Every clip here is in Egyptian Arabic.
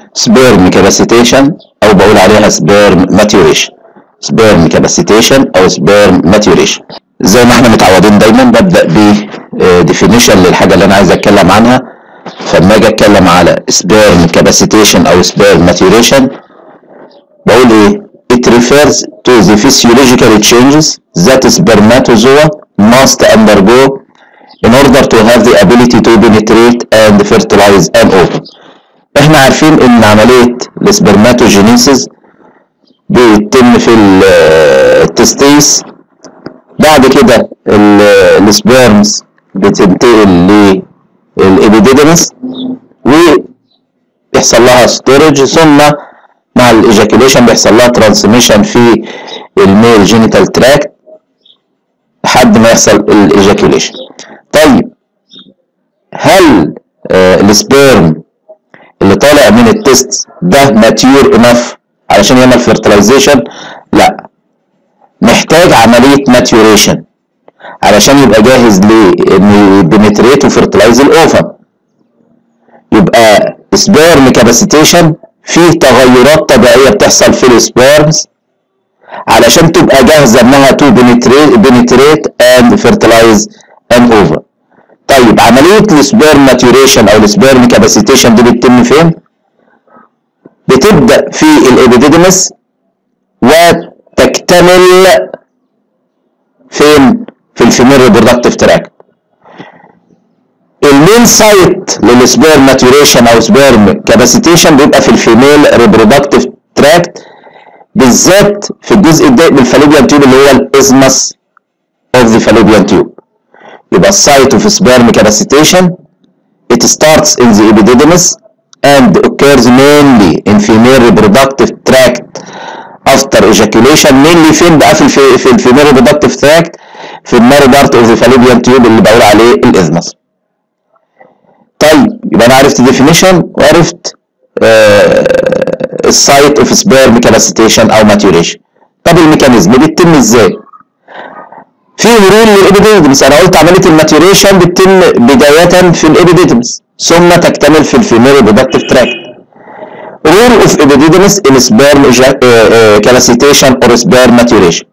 سبيرم كاباسيتيشن او بقول عليها سبيرم ماتيوريشن سبيرم كاباسيتيشن او سبيرم ماتيوريشن زي ما احنا متعودين دايما ببدا ب ديفينيشن للحاجه اللي انا عايز اتكلم عنها فلما اجي اتكلم على سبيرم كاباسيتيشن او سبيرم ماتيوريشن بقول ايه it refers to the physiological changes that spermatozoa must undergo in order to have the ability to penetrate and fertilize an ovum احنا عارفين ان عملية السبرماتوجينيسيس بيتم في التستيس بعد كده السبيرمز بتنتقل للإبيديدمس ويحصل لها ستورج ثم مع الايجاكيوليشن بيحصل لها ترانسميشن في الميل جينيتال تراكت لحد ما يحصل الايجاكيوليشن طيب هل آه السبيرم اللي طالع من التست ده ماتيور انف علشان يعمل فيرتلايزيشن لا محتاج عمليه ماتيوريشن علشان يبقى جاهز لانه يبنتريت وفيرتلايز الاوفم يبقى سبيرم كاباسيتيشن فيه تغيرات طبيعيه بتحصل في السبيرمز علشان تبقى جاهزه انها تو بنتريت اند فيرتلايز ان اوفر طيب عمليه السبيرم ماتيوريشن او السبيرم كاباسيتيشن دي بتتم فين بتبدا في الابيديدمس وتكتمل فين في الفيميل ريبرودكتيف تراكت المين سايت للسبيرم ماتيوريشن او سبيرم كاباسيتيشن بيبقى في الفيميل ريبرودكتيف تراكت بالذات في الجزء الضيق من الفالوبيان تيوب اللي هو الازمس اوف ذا فالوبيان تيوب يبقى السايت اوف سبيرم كاباسيتيشن it starts in the epididymis and occurs mainly in female reproductive tract after ejaculation mainly فين بقى في الفي في الفيميل reproductive tract في النارو بارت اوف ذا فالوبيان تيوب اللي بقول عليه الازمس طيب يبقى انا عرفت ديفينيشن وعرفت السايت اوف سبيرم كاباسيتيشن او ماتيوريشن طب الميكانيزم بيتم ازاي في هرول للابيديدمس انا قلت عمليه الماتيوريشن بتتم بدايه في الابيديدمس ثم تكتمل في الفيميل ريبرودكتيف تراكت role of epididymis in sperm cavasitation or sperm maturation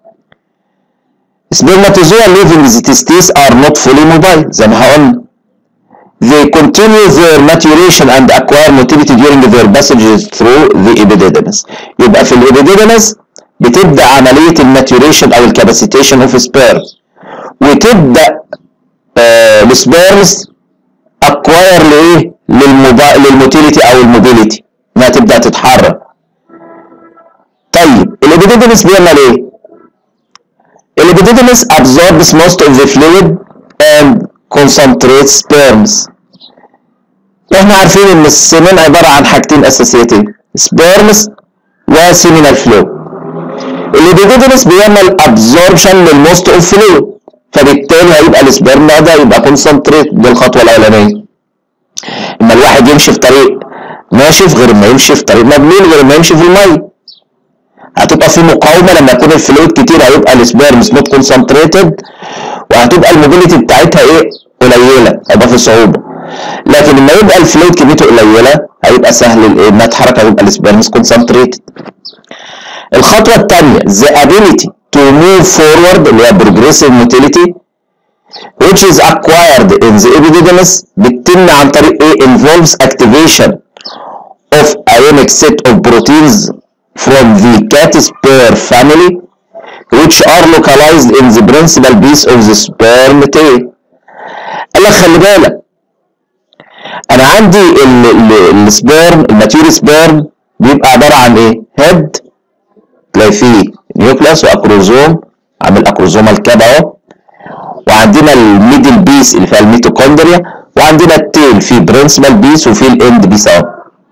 spermatozoa living the testes are not fully mobile زي ما قلنا they continue their maturation and acquire motility during their passages through the epididymis يبقى في الابيديدمس بتبدا عمليه الماتيوريشن او الكاباسيتيشن اوف سبيرمز وتبدا آه السبيرمز اكواير لايه للموبا... للموتيليتي او الموبيليتي انها تبدا تتحرك طيب الابيديدمس بيعمل ايه الابيديدمس absorbs most of the fluid and concentrates sperms احنا عارفين ان السمن عباره عن حاجتين اساسيتين سبيرمز وسيمينال فلو الابيديدمس بيعمل ابزوربشن للموست اوف فلويد فبالتالي هيبقى السبرم ده يبقى كونسنتريت دي الخطوه الاولانيه اما الواحد يمشي في طريق ناشف غير ما يمشي في طريق مبلول غير ما يمشي في الميه هتبقى في مقاومه لما يكون الفلويد كتير هيبقى السبيرمز نوت كونسنتريتد وهتبقى الموبيليتي بتاعتها ايه قليله هيبقى في صعوبه لكن لما يبقى الفلويد كميته قليله هيبقى سهل انها تتحرك هيبقى السبيرمز كونسنتريتد الخطوه الثانيه the ability to move forward اللي هي progressive motility which is acquired in the epididymis بتتم عن طريق ايه involves activation of ionic set of proteins from the catesphere family which are localized in the principal piece of the sperm tail قال لك خلي بالك انا عندي السبيرم الماتيور سبيرم بيبقى عباره عن ايه هيد تلاقي فيه نيوكلاس واكروزوم عامل اكروزومال كاب اهو وعندنا الميدل بيس اللي فيها الميتوكوندريا وعندنا التيل فيه برنسبال بيس وفيه الاند بيس اهو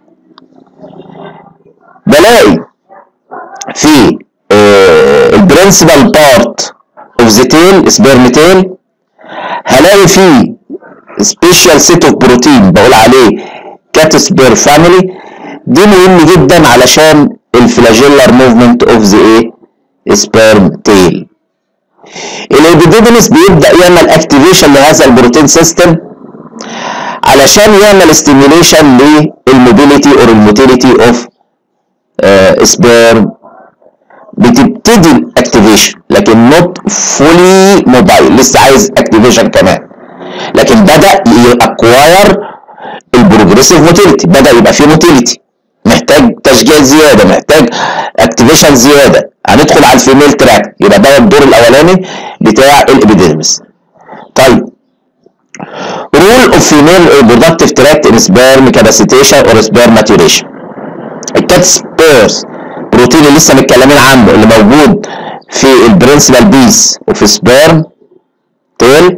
بلاقي في البرنسبال بارت اوف ذا تيل سبيرم تيل هلاقي فيه سبيشال سيت اوف بروتين بقول عليه كاتسبير فاميلي دي مهم جدا علشان الفلاجيلر موفمنت اوف ذا ايه سبيرم تيل الابيديدمس بيبدا يعمل اكتيفيشن لهذا البروتين سيستم علشان يعمل ستيميوليشن للموبيليتي اور الموتيليتي اوف سبيرم بتبتدي الاكتيفيشن لكن نوت فولي موبايل لسه عايز اكتيفيشن كمان لكن بدا يأكواير البروجريسيف موتيليتي بدا يبقى فيه موتيليتي محتاج تشجيع زياده محتاج اكتيفيشن زياده هندخل على الفيميل تراك يبقى ده الدور الاولاني بتاع الابيديدمس طيب رول اوف فيميل برودكتيف تراكت ان سبيرم كاباسيتيشن اور سبيرم ماتوريشن الكات سبيرز بروتين اللي لسه متكلمين عنه اللي موجود في البرنسبال بيس وفي سبيرم تيل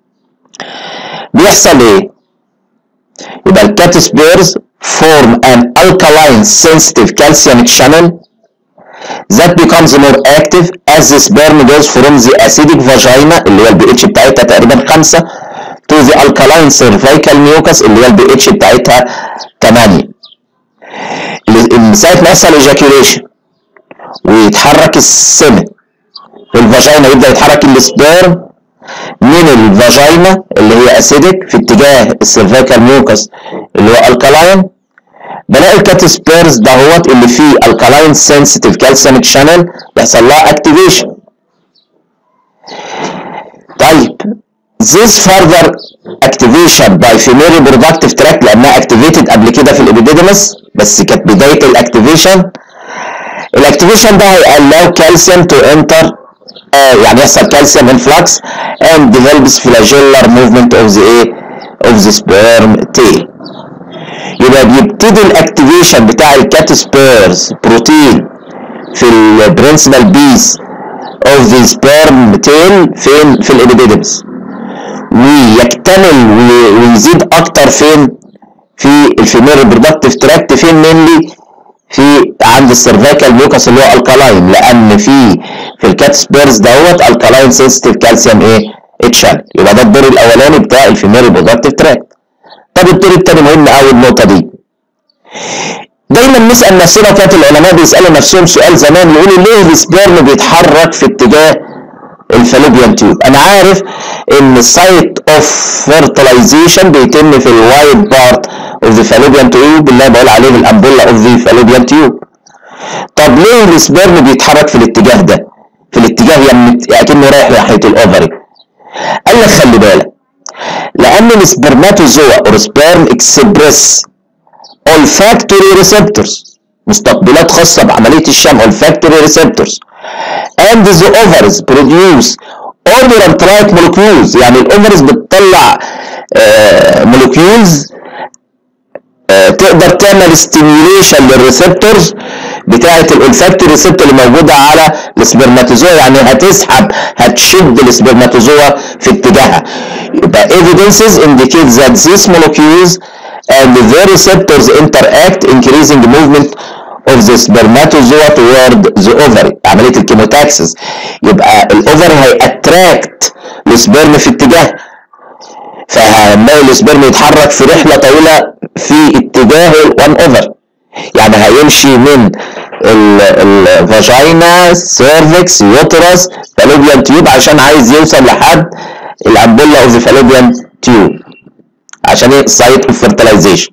بيحصل ايه؟ يبقى الكات سبيرز form an alkaline sensitive calcium channel that becomes more active as the sperm goes from the acidic vagina اللي هي البي اتش بتاعتها تقريبا 5 to the alkaline cervical mucus اللي هي البي اتش بتاعتها 8 من ساعه ما يحصل ejaculation ويتحرك السمن في الفاجينا يبدا يتحرك السبيرم من الفاجينا اللي هي اسيدك في اتجاه السيرفيكال ميوكس اللي هو الكالاين بلاقي الكات سبيرز دهوت اللي فيه الكالاين سنسيتيف كالسيوم شانل يحصل لها اكتيفيشن طيب this further activation by female reproductive tract لانها activated قبل كده في الابيديدمس بس كانت بدايه الاكتيفيشن الاكتيفيشن ده هيقلو كالسيوم تو انتر آه يعني يحصل كالسيوم انفلكس and develops flagellar movement of the ايه of the sperm tail يبقى بيبتدي الاكتيفيشن بتاع الكات سبيرز بروتين في البرنسبال بيس اوف ذا سبيرم تيل فين في الابيديدمس ويكتمل ويزيد اكتر فين في الفيميل ريبرودكتيف تراكت فين مينلي في عند السيرفيكال ميوكس اللي هو الكالاين لان في في الكات سبيرز دوت الكالاين سنسيتيف كالسيوم ايه اتشال يبقى ده الدور الاولاني بتاع الفيميل ريبرودكتيف تراكت طب الدور الثاني مهم قوي النقطه دي دايما نسال نفسنا كانت العلماء بيسالوا نفسهم سؤال زمان يقولوا ليه السبيرم بيتحرك في اتجاه الفالوبيان تيوب انا عارف ان السايت اوف فيرتلايزيشن بيتم في الوايت بارت اوف ذا فالوبيان تيوب اللي انا بقول عليه الامبولا اوف ذا فالوبيان تيوب طب ليه السبيرم بيتحرك في الاتجاه ده في الاتجاه يعني اكنه رايح ناحيه الاوفري قال لك خلي بالك لان السبرماتوزوا اور سبيرم اكسبريس olfactory receptors مستقبلات خاصة بعملية الشم olfactory receptors and the ovaries produce odorant molecules يعني الاوفرز بتطلع مولكيولز تقدر تعمل ستيميوليشن للريسبتورز بتاعه الالفاكتوري ريسبتور اللي موجوده على السبرماتوزوا يعني هتسحب هتشد السبرماتوزوا في اتجاهها يبقى evidences indicate that these molecules and their receptors interact increasing the movement of the spermatozoa toward the ovary عمليه الكيموتاكسس يبقى الاوفري هيأتراكت السبرم في اتجاه فهنلاقي السبرم يتحرك في رحله طويله في اتجاه الوان اوفر يعني هيمشي من الفاجينا سيرفكس يوترس فالوبيان تيوب عشان عايز يوصل لحد الامبولا اوف ذا فالوبيان تيوب عشان ايه سايت اوف فيرتلايزيشن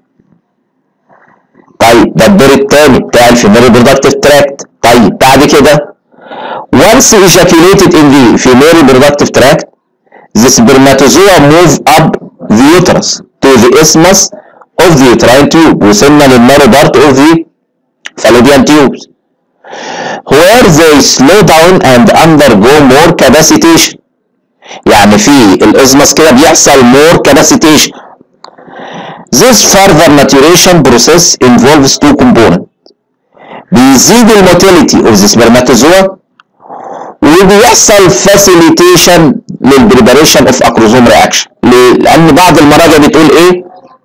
طيب ده الدور الثاني بتاع الفيميل ريبرودكتيف تراكت طيب بعد كده once ejaculated in the female reproductive tract the spermatozoa move up the uterus to the isthmus of the uterine tube وصلنا للنارو بارت of the fallopian tubes where they slow down and undergo more capacitation يعني في الازمس كده بيحصل more capacitation This further maturation process involves two components. بيزيد الموتيليتي of the spermatozoa وبيحصل facilitation للبريباريشن اوف اكروزوم رياكشن لان بعض المراجع بتقول ايه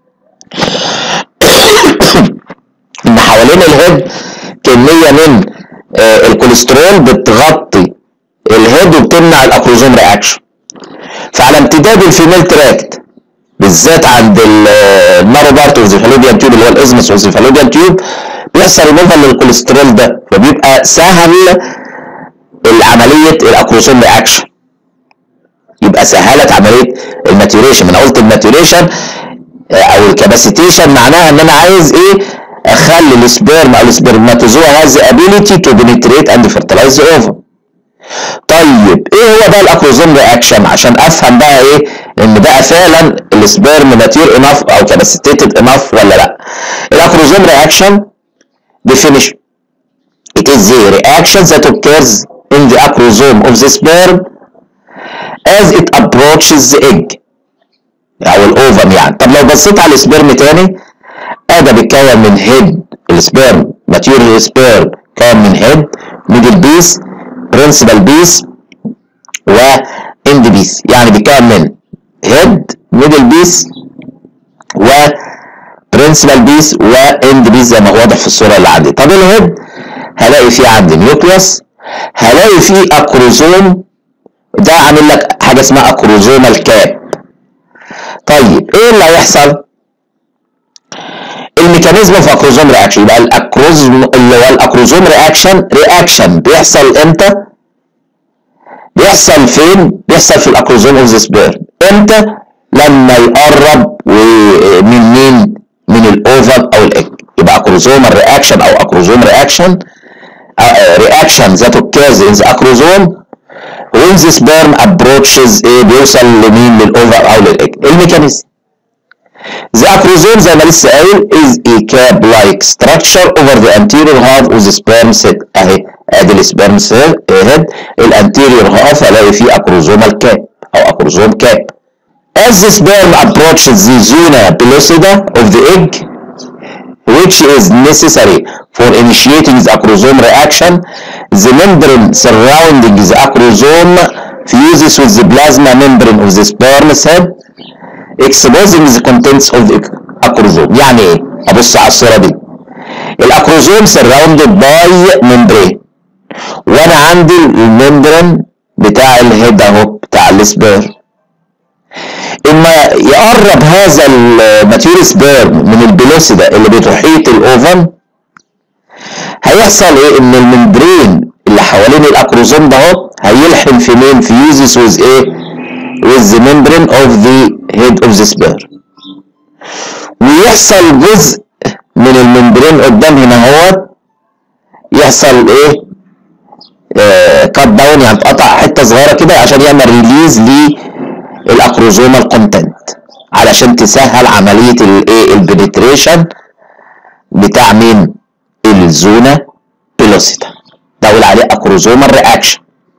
ان حوالين الهيد كميه من آه الكوليسترول بتغطي الهيد وبتمنع الاكروزوم رياكشن فعلى امتداد الفيميل تراكت بالذات عند النارو بارت اوف ذا فالوبيان تيوب اللي هو الازمس اوف ذا فالوبيان تيوب بيحصل ريموفال للكوليسترول ده فبيبقى سهل العمليه الاكروسوم رياكشن يبقى سهلت عمليه الماتيوريشن انا قلت الماتيوريشن او الكاباسيتيشن معناها ان انا عايز ايه اخلي السبيرم او السبرماتوزوا هاز ابيليتي تو بنتريت اند فيرتلايز اوفر طيب ايه هو بقى الاكروزوم رياكشن عشان افهم بقى ايه ان بقى فعلا السبيرم ماتيور انف او كاباسيتيتد انف ولا لا الاكروزوم رياكشن definition it is the reaction that occurs in the acrosome of the sperm as it approaches the egg او الاوفم يعني طب لو بصيت على السبيرم تاني ادي بيتكون من هيد السبيرم ماتيور سبيرم كون من هيد ميدل بيس برنسبال بيس واند بيس يعني بيتكون من هيد ميدل بيس و برنسبال بيس واند بيس زي ما هو واضح في الصوره اللي عندي طب الهيد هلاقي فيه عندي نيوكليوس هلاقي فيه اكروزوم ده عامل لك حاجه اسمها اكروزومال كاب طيب ايه اللي هيحصل الميكانيزم في اكروزوم رياكشن يبقى الاكروزوم اللي هو الاكروزوم رياكشن رياكشن بيحصل امتى بيحصل فين بيحصل في الاكروزوم اوف ذا سبيرم امتى لما يقرب من مين من الاوفر او الايج يبقى اكروزومال رياكشن او اكروزوم رياكشن رياكشن ذات occurs in the acrosome when the sperm approaches ايه بيوصل لمين للاوفر او للايج الميكانيزم The acrosome زي ما لسه قايل is a cap-like structure over the anterior half of the sperm set اهي ادي السبرم سيل هيد الانتيريور هاف الاقي فيه acrosomal cap او acrosome cap As the sperm approaches the zona pellucida of the egg which is necessary for initiating the acrosome reaction, the membrane surrounding the acrosome fuses with the plasma membrane of the sperm cell exposing the contents of the acrosome يعني ايه ابص على الصوره دي الاكروزوم surrounded by membrane وانا عندي الممبرين بتاع الهيد اهو بتاع السبيرم اما يقرب هذا الماتيور سبيرم من البلوسيدا اللي بتحيط الاوفن هيحصل ايه ان الممبرين اللي حوالين الاكروزوم ده اهو هيلحم في مين في يوزس ويز ايه with the membrane of the head of the sperm ويحصل جزء من الممبرين قدام هنا اهو يحصل ايه كات داون يعني تقطع حته صغيره كده عشان يعمل ريليز للاكروزومال كونتنت علشان تسهل عمليه الايه البنتريشن بتاع مين الزونا بيلوسيتا ده اقول عليه اكروزومال رياكشن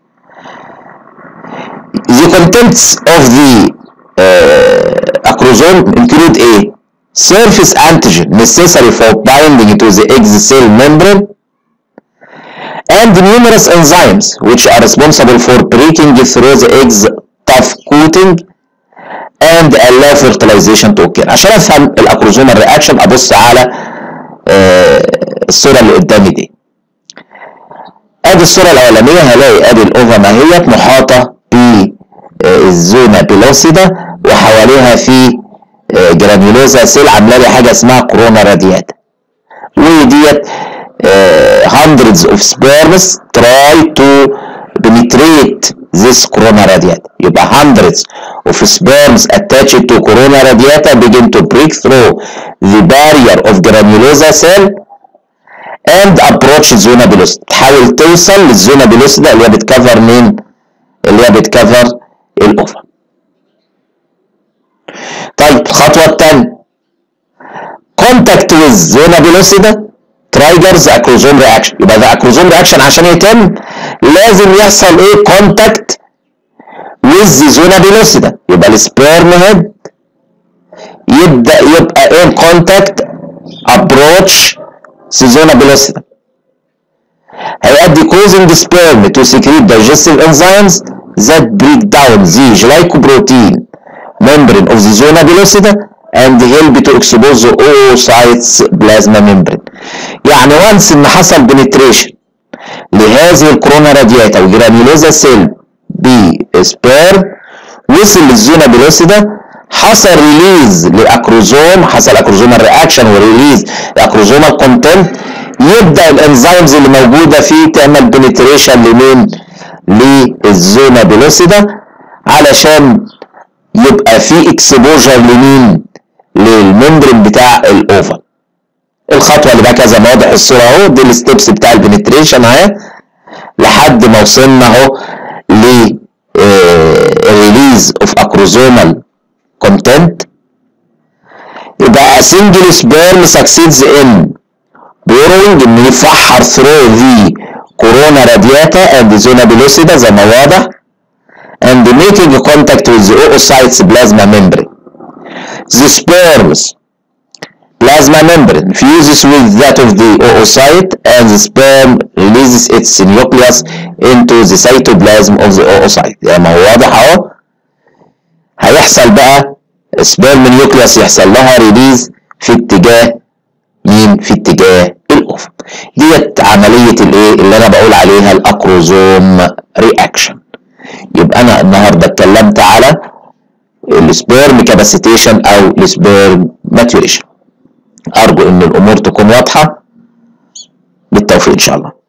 The contents of the uh, acrosome include a surface antigen necessary for binding to the egg cell membrane and numerous enzymes which are responsible for breaking through the egg's tough coating and allow fertilization to occur عشان افهم الاكروزومال رياكشن ابص على آه الصوره اللي قدامي دي ادي الصوره الاولانيه هلاقي ادي الاوفا اهيت محاطه بالزونا بيلوسيدا وحواليها في آه جرانيولوزا سيل عامله لي حاجه اسمها كورونا رادياتا وديت Uh, hundreds of sperms try to penetrate this corona radiata يبقى hundreds of sperms attached to corona radiata begin to break through the barrier of granulosa cell and approach zona pellucida تحاول توصل للزونا بيلوسيدا اللي هي بتكفر مين اللي هي بتكفر الاوفا طيب الخطوه الثانيه contact with zona pellucida ترايجرز اكروزوم رياكشن يبقى ده اكروزوم رياكشن عشان يتم لازم يحصل ايه كونتاكت ويز زونا بيلوسيدا يبقى السبيرم هيد يبدا يبقى ايه كونتاكت ابروتش سيزونا بيلوسيدا هيؤدي causing sperm to secrete digestive enzymes that break down the glycoprotein membrane of the zona pellucida and help to expose the oocytes plasma membrane يعني وانس ان حصل بنتريشن لهذه الكورونا رادياتا وجرانيولوزا سيل بسبير وصل للزونا بلوسيدا حصل ريليز للاكروزوم حصل اكروزومال رياكشن وريليز لاكروزومال كونتنت يبدا الانزيمز اللي موجوده فيه تعمل بنتريشن لمين للزونا بلوسيدا علشان يبقى في اكسبوجر لمين للممبرين بتاع الاوفر الخطوه اللي بقى كذا ما واضح الصوره اهو دي الستبس بتاع البنتريشن اهي لحد ما وصلنا اهو ل ريليز اوف اكروزومال كونتنت يبقى a single sperm succeeds in burrowing انه يفحر through the corona radiata and zona pellucida زي ما واضح and making contact with the oocytes plasma membrane. The sperms plasma membrane fuses with that of the oocyte and the sperm releases its nucleus into the cytoplasm of the oocyte. زي ما هو واضح اهو هيحصل بقى سبيرم نيوكليوس يحصل لها ريليز في اتجاه مين؟ في اتجاه الاوف. ديت عمليه الايه؟ اللي انا بقول عليها الاكروزوم رياكشن. يبقى انا النهارده اتكلمت على السبيرم كاباسيتيشن او السبيرم ماتوريشن. ارجو ان الامور تكون واضحه بالتوفيق ان شاء الله.